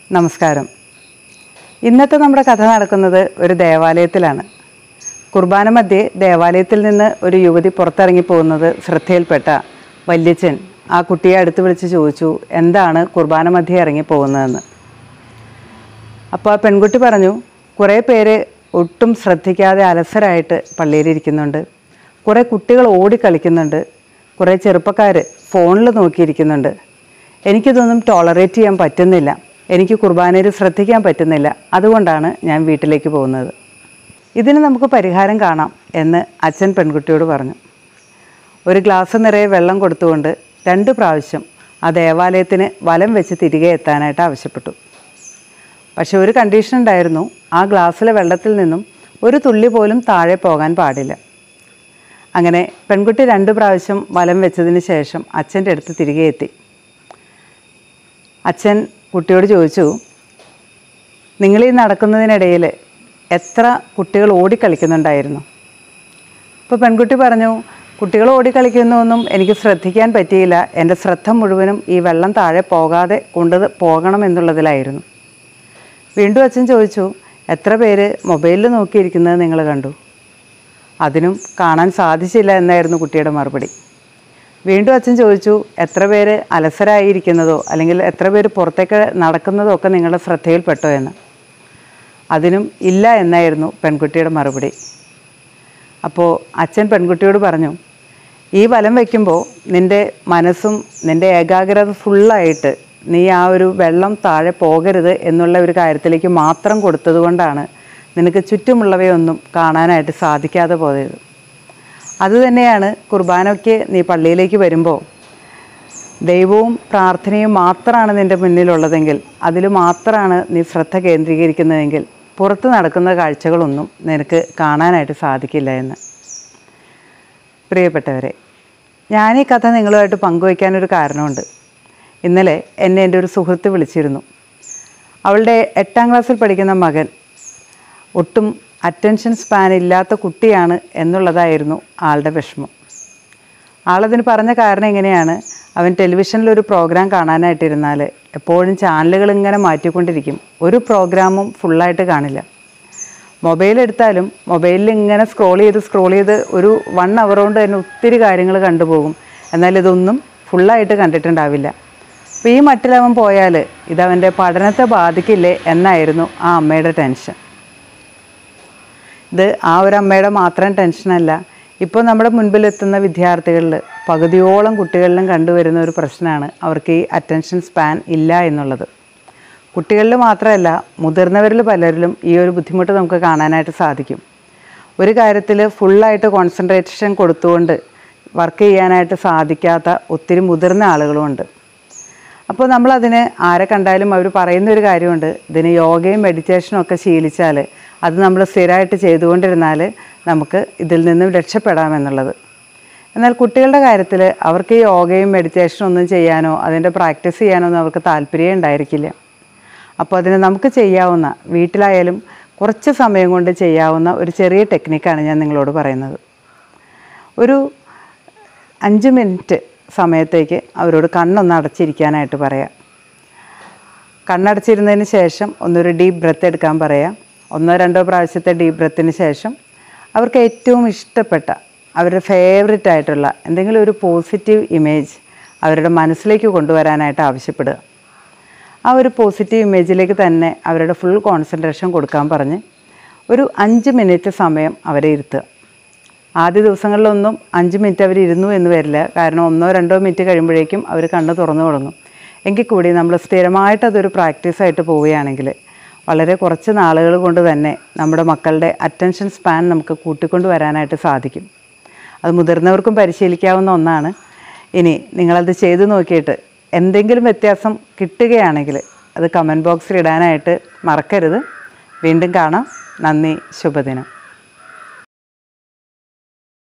നമസ്കാരം ഇന്നത്തെ നമ്മുടെ കഥ നടക്കുന്നത് ഒരു ദേവാലയത്തിലാണ് കുർബാന മധ്യേ ദേവാലയത്തിൽ നിന്ന് ഒരു യുവതി പുറത്തിറങ്ങി പോകുന്നത് ശ്രദ്ധയിൽപ്പെട്ട വല്യച്ഛൻ ആ കുട്ടിയെ അടുത്ത് വിളിച്ച് ചോദിച്ചു എന്താണ് കുർബാന മധ്യേ ഇറങ്ങി പോകുന്നതെന്ന് അപ്പോൾ ആ പെൺകുട്ടി പറഞ്ഞു കുറേ പേര് ഒട്ടും ശ്രദ്ധിക്കാതെ അലസരായിട്ട് പള്ളിയിലിരിക്കുന്നുണ്ട് കുറേ കുട്ടികൾ ഓടിക്കളിക്കുന്നുണ്ട് കുറേ ചെറുപ്പക്കാർ ഫോണിൽ നോക്കിയിരിക്കുന്നുണ്ട് എനിക്കിതൊന്നും ടോളറേറ്റ് ചെയ്യാൻ പറ്റുന്നില്ല എനിക്ക് കുർബാനയിൽ ശ്രദ്ധിക്കാൻ പറ്റുന്നില്ല അതുകൊണ്ടാണ് ഞാൻ വീട്ടിലേക്ക് പോകുന്നത് ഇതിന് നമുക്ക് പരിഹാരം കാണാം എന്ന് അച്ഛൻ പെൺകുട്ടിയോട് പറഞ്ഞു ഒരു ഗ്ലാസ് നിറയെ വെള്ളം കൊടുത്തുകൊണ്ട് രണ്ട് പ്രാവശ്യം ആ ദേവാലയത്തിന് വലം വെച്ച് തിരികെ എത്താനായിട്ട് ആവശ്യപ്പെട്ടു പക്ഷെ ഒരു കണ്ടീഷൻ ഉണ്ടായിരുന്നു ആ ഗ്ലാസ്സിലെ വെള്ളത്തിൽ നിന്നും ഒരു തുള്ളി പോലും താഴെ പോകാൻ പാടില്ല അങ്ങനെ പെൺകുട്ടി രണ്ട് പ്രാവശ്യം വലം വെച്ചതിന് ശേഷം അച്ഛൻ്റെ അടുത്ത് തിരികെ എത്തി അച്ഛൻ കുട്ടിയോട് ചോദിച്ചു നിങ്ങൾ ഈ നടക്കുന്നതിനിടയിൽ എത്ര കുട്ടികൾ ഓടിക്കളിക്കുന്നുണ്ടായിരുന്നു അപ്പോൾ പെൺകുട്ടി പറഞ്ഞു കുട്ടികൾ ഓടിക്കളിക്കുന്നതൊന്നും എനിക്ക് ശ്രദ്ധിക്കാൻ പറ്റിയില്ല എൻ്റെ ശ്രദ്ധ മുഴുവനും ഈ വെള്ളം താഴെ പോകാതെ കൊണ്ട് പോകണം എന്നുള്ളതിലായിരുന്നു വീണ്ടും അച്ഛൻ ചോദിച്ചു എത്ര പേര് മൊബൈലിൽ നോക്കിയിരിക്കുന്നത് നിങ്ങൾ കണ്ടു അതിനും കാണാൻ സാധിച്ചില്ല എന്നായിരുന്നു കുട്ടിയുടെ മറുപടി വീണ്ടും അച്ഛൻ ചോദിച്ചു എത്ര പേര് അലസരായിരിക്കുന്നതോ അല്ലെങ്കിൽ എത്ര പേര് പുറത്തേക്ക് നടക്കുന്നതോ ഒക്കെ നിങ്ങളുടെ ശ്രദ്ധയിൽപ്പെട്ടോ എന്ന് അതിനും ഇല്ല എന്നായിരുന്നു പെൺകുട്ടിയുടെ മറുപടി അപ്പോൾ അച്ഛൻ പെൺകുട്ടിയോട് പറഞ്ഞു ഈ വലം വയ്ക്കുമ്പോൾ നിൻ്റെ മനസ്സും നിൻ്റെ ഏകാഗ്രത ഫുള്ളായിട്ട് നീ ആ ഒരു വെള്ളം താഴെ പോകരുത് എന്നുള്ള ഒരു കാര്യത്തിലേക്ക് മാത്രം കൊടുത്തത് കൊണ്ടാണ് നിനക്ക് ചുറ്റുമുള്ളവയൊന്നും കാണാനായിട്ട് സാധിക്കാതെ പോയത് അതുതന്നെയാണ് കുർബാനയ്ക്ക് നീ പള്ളിയിലേക്ക് വരുമ്പോൾ ദൈവവും പ്രാർത്ഥനയും മാത്രമാണ് നിൻ്റെ മുന്നിലുള്ളതെങ്കിൽ അതിൽ മാത്രമാണ് നീ ശ്രദ്ധ കേന്ദ്രീകരിക്കുന്നതെങ്കിൽ പുറത്ത് നടക്കുന്ന കാഴ്ചകളൊന്നും നിനക്ക് കാണാനായിട്ട് സാധിക്കില്ല എന്ന് പ്രിയപ്പെട്ടവരെ ഞാൻ ഈ കഥ നിങ്ങളുമായിട്ട് പങ്കുവയ്ക്കാനൊരു കാരണമുണ്ട് ഇന്നലെ എന്നെ എൻ്റെ ഒരു സുഹൃത്ത് വിളിച്ചിരുന്നു അവളുടെ എട്ടാം ക്ലാസ്സിൽ പഠിക്കുന്ന മകൻ ഒട്ടും അറ്റൻഷൻ സ്പാൻ ഇല്ലാത്ത കുട്ടിയാണ് എന്നുള്ളതായിരുന്നു ആളുടെ വിഷമം ആളതിന് പറഞ്ഞ കാരണം എങ്ങനെയാണ് അവൻ ടെലിവിഷനിൽ ഒരു പ്രോഗ്രാം കാണാനായിട്ടിരുന്നാൽ എപ്പോഴും ചാനലുകൾ ഇങ്ങനെ മാറ്റിക്കൊണ്ടിരിക്കും ഒരു പ്രോഗ്രാമും ഫുള്ളായിട്ട് കാണില്ല മൊബൈൽ എടുത്താലും മൊബൈലിൽ ഇങ്ങനെ സ്ക്രോൾ ചെയ്ത് സ്ക്രോൾ ചെയ്ത് ഒരു വൺ അവർ കൊണ്ട് തന്നെ ഒത്തിരി കാര്യങ്ങൾ കണ്ടുപോകും എന്നാൽ ഇതൊന്നും ഫുള്ളായിട്ട് കണ്ടിട്ടുണ്ടാവില്ല അപ്പോൾ ഈ മട്ടിലവൻ പോയാൽ ഇതവൻ്റെ പഠനത്തെ ബാധിക്കില്ലേ എന്നായിരുന്നു ആ അമ്മയുടെ ടെൻഷൻ ഇത് ആ ഒരു അമ്മയുടെ മാത്രം ടെൻഷനല്ല ഇപ്പോൾ നമ്മുടെ മുൻപിലെത്തുന്ന വിദ്യാർത്ഥികളിൽ പകുതിയോളം കുട്ടികളിലും കണ്ടുവരുന്ന ഒരു പ്രശ്നമാണ് അവർക്ക് ഈ അറ്റൻഷൻ സ്പാൻ ഇല്ല എന്നുള്ളത് കുട്ടികളിൽ മാത്രമല്ല മുതിർന്നവരിൽ പലരിലും ഈ ഒരു ബുദ്ധിമുട്ട് നമുക്ക് കാണാനായിട്ട് സാധിക്കും ഒരു കാര്യത്തിൽ ഫുള്ളായിട്ട് കോൺസെൻട്രേഷൻ കൊടുത്തുകൊണ്ട് വർക്ക് ചെയ്യാനായിട്ട് സാധിക്കാത്ത ഒത്തിരി മുതിർന്ന ആളുകളുമുണ്ട് അപ്പോൾ നമ്മളതിന് ആരെ കണ്ടാലും അവർ പറയുന്ന ഒരു കാര്യമുണ്ട് ഇതിന് യോഗയും മെഡിറ്റേഷനും ഒക്കെ ശീലിച്ചാൽ അത് നമ്മൾ സ്ഥിരമായിട്ട് ചെയ്തുകൊണ്ടിരുന്നാൽ നമുക്ക് ഇതിൽ നിന്നും രക്ഷപ്പെടാമെന്നുള്ളത് എന്നാൽ കുട്ടികളുടെ കാര്യത്തിൽ അവർക്ക് ഈ യോഗയും മെഡിറ്റേഷനും ഒന്നും ചെയ്യാനോ അതിൻ്റെ പ്രാക്ടീസ് ചെയ്യാനോ ഒന്നും അവർക്ക് താല്പര്യം ഉണ്ടായിരിക്കില്ല അപ്പോൾ അതിന് നമുക്ക് ചെയ്യാവുന്ന വീട്ടിലായാലും കുറച്ച് സമയം കൊണ്ട് ചെയ്യാവുന്ന ഒരു ചെറിയ ടെക്നിക്കാണ് ഞാൻ നിങ്ങളോട് പറയുന്നത് ഒരു അഞ്ച് മിനിറ്റ് സമയത്തേക്ക് അവരോട് കണ്ണൊന്ന് അടച്ചിരിക്കാനായിട്ട് പറയാം കണ്ണടച്ചിരുന്നതിന് ശേഷം ഒന്നൊരു ഡീപ്പ് ബ്രത്ത് എടുക്കാൻ പറയാം ഒന്നോ രണ്ടോ പ്രാവശ്യത്തെ ഡീപ്പ് ബ്രത്തിന് ശേഷം അവർക്ക് ഏറ്റവും ഇഷ്ടപ്പെട്ട അവരുടെ ഫേവററ്റ് ആയിട്ടുള്ള എന്തെങ്കിലും ഒരു പോസിറ്റീവ് ഇമേജ് അവരുടെ മനസ്സിലേക്ക് കൊണ്ടുവരാനായിട്ട് ആവശ്യപ്പെടുക ആ ഒരു പോസിറ്റീവ് ഇമേജിലേക്ക് തന്നെ അവരുടെ ഫുൾ കോൺസെൻട്രേഷൻ കൊടുക്കാൻ പറഞ്ഞ് ഒരു അഞ്ച് മിനിറ്റ് സമയം അവരെ ഇരുത്തുക ആദ്യ ദിവസങ്ങളിലൊന്നും അഞ്ച് മിനിറ്റ് അവർ ഇരുന്നു എന്ന് വരില്ല കാരണം ഒന്നോ രണ്ടോ മിനിറ്റ് കഴിയുമ്പോഴേക്കും അവർ കണ്ണ് തുറന്നു തുടങ്ങും എങ്കിൽ കൂടി നമ്മൾ സ്ഥിരമായിട്ട് അതൊരു പ്രാക്ടീസായിട്ട് പോവുകയാണെങ്കിൽ വളരെ കുറച്ച് നാളുകൾ കൊണ്ട് തന്നെ നമ്മുടെ മക്കളുടെ അറ്റൻഷൻ സ്പാൻ നമുക്ക് കൂട്ടിക്കൊണ്ട് വരാനായിട്ട് സാധിക്കും അത് മുതിർന്നവർക്കും പരിശീലിക്കാവുന്ന ഒന്നാണ് ഇനി നിങ്ങളത് ചെയ്തു നോക്കിയിട്ട് എന്തെങ്കിലും വ്യത്യാസം കിട്ടുകയാണെങ്കിൽ അത് കമൻറ്റ് ബോക്സിൽ ഇടാനായിട്ട് മറക്കരുത് വീണ്ടും കാണാം നന്ദി ശുഭദിനം